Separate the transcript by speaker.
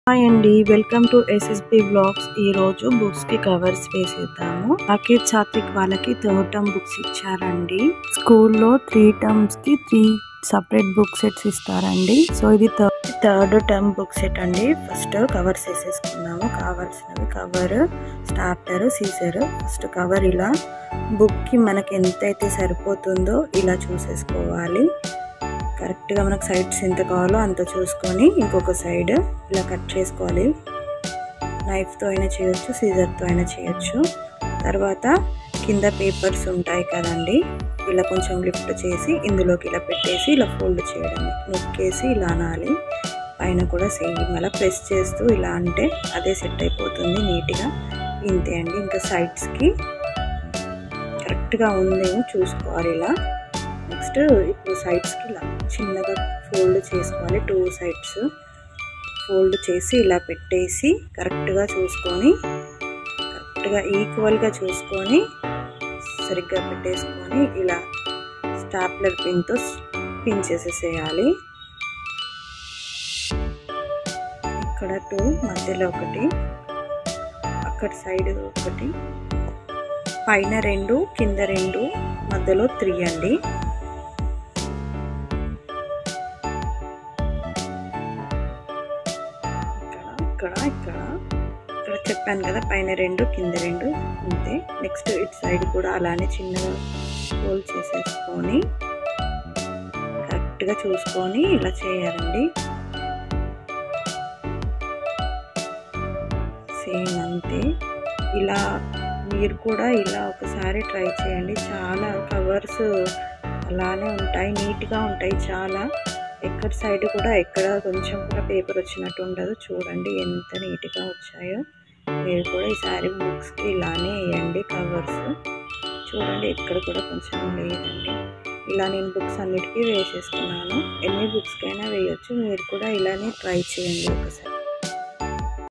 Speaker 1: hi అండి welcome to SSB blogs ఈ రోజు బుక్స్ కి కవర్స్ వేసేద్దాము సాకేత్ సాత్విక్ వాళ్ళకి థర్డ్ టర్మ్ బుక్స్ ఇచ్చారండి స్కూల్లో త్రీ టర్మ్స్ కి త్రీ సపరేట్ బుక్ సెట్స్ ఇస్తారండి సో ఇది థర్డ్ టర్మ్ బుక్ సెట్ అండి ఫస్ట్ కవర్స్ వేసేసుకున్నాము కావాల్సినవి cover stapler scissor first cover ఇలా బుక్ కి మనకి ఎంతైతే సరిపోతుందో ఇలా చూసేసుకోవాలి కరెక్ట్గా మనకు సైడ్స్ ఎంత కావాలో అంత చూసుకొని ఇంకొక సైడ్ ఇలా కట్ చేసుకోవాలి నైఫ్తో అయినా చేయొచ్చు సీజర్తో అయినా చేయొచ్చు తర్వాత కింద పేపర్స్ ఉంటాయి కదండి ఇలా కొంచెం లిఫ్ట్ చేసి ఇందులోకి ఇలా పెట్టేసి ఇలా ఫోల్డ్ చేయడం నొక్కేసి ఇలా అనాలి పైన కూడా సేమ్ అలా ప్రెస్ చేస్తూ ఇలా అంటే అదే సెట్ అయిపోతుంది నీట్గా ఇంతే అండి ఇంకా సైడ్స్కి కరెక్ట్గా ఉందేమో చూసుకోవాలి ఇలా నెక్స్ట్ ఇప్పుడు సైడ్స్కి ఇలా చిన్నగా ఫోల్డ్ చేసుకోవాలి టూ సైడ్స్ ఫోల్డ్ చేసి ఇలా పెట్టేసి కరెక్ట్గా చూసుకొని కరెక్ట్గా ఈక్వల్గా చూసుకొని సరిగ్గా పెట్టేసుకొని ఇలా స్టాప్లర్ పిన్తో పిన్ చేసేసేయాలి ఇక్కడ టూ మధ్యలో ఒకటి అక్కడ సైడ్ ఒకటి పైన రెండు కింద రెండు మధ్యలో త్రీ అండి ఇక్కడ ఇక్కడ ఇక్కడ ఇక్కడ చెప్పాను కదా పైన రెండు కింద రెండు అంతే నెక్స్ట్ ఇటు సైడ్ కూడా అలానే చిన్నగా ఫోల్డ్ చేసేసుకొని కరెక్ట్గా చూసుకొని ఇలా చేయాలండి సేమ్ అంతే ఇలా మీరు కూడా ఇలా ఒకసారి ట్రై చేయండి చాలా కవర్స్ అలానే ఉంటాయి నీట్గా ఉంటాయి చాలా ఎక్కడ సైడ్ కూడా ఎక్కడ కొంచెం కూడా పేపర్ వచ్చినట్టు ఉండదు చూడండి ఎంత నీట్గా వచ్చాయో మీరు కూడా ఈసారి బుక్స్కి ఇలానే వేయండి కవర్స్ చూడండి ఎక్కడ కూడా కొంచెం లేదండి ఇలా నేను బుక్స్ అన్నిటికీ వేసేసుకున్నాను ఎన్ని బుక్స్కైనా వేయచ్చు మీరు కూడా ఇలానే ట్రై చేయండి ఒకసారి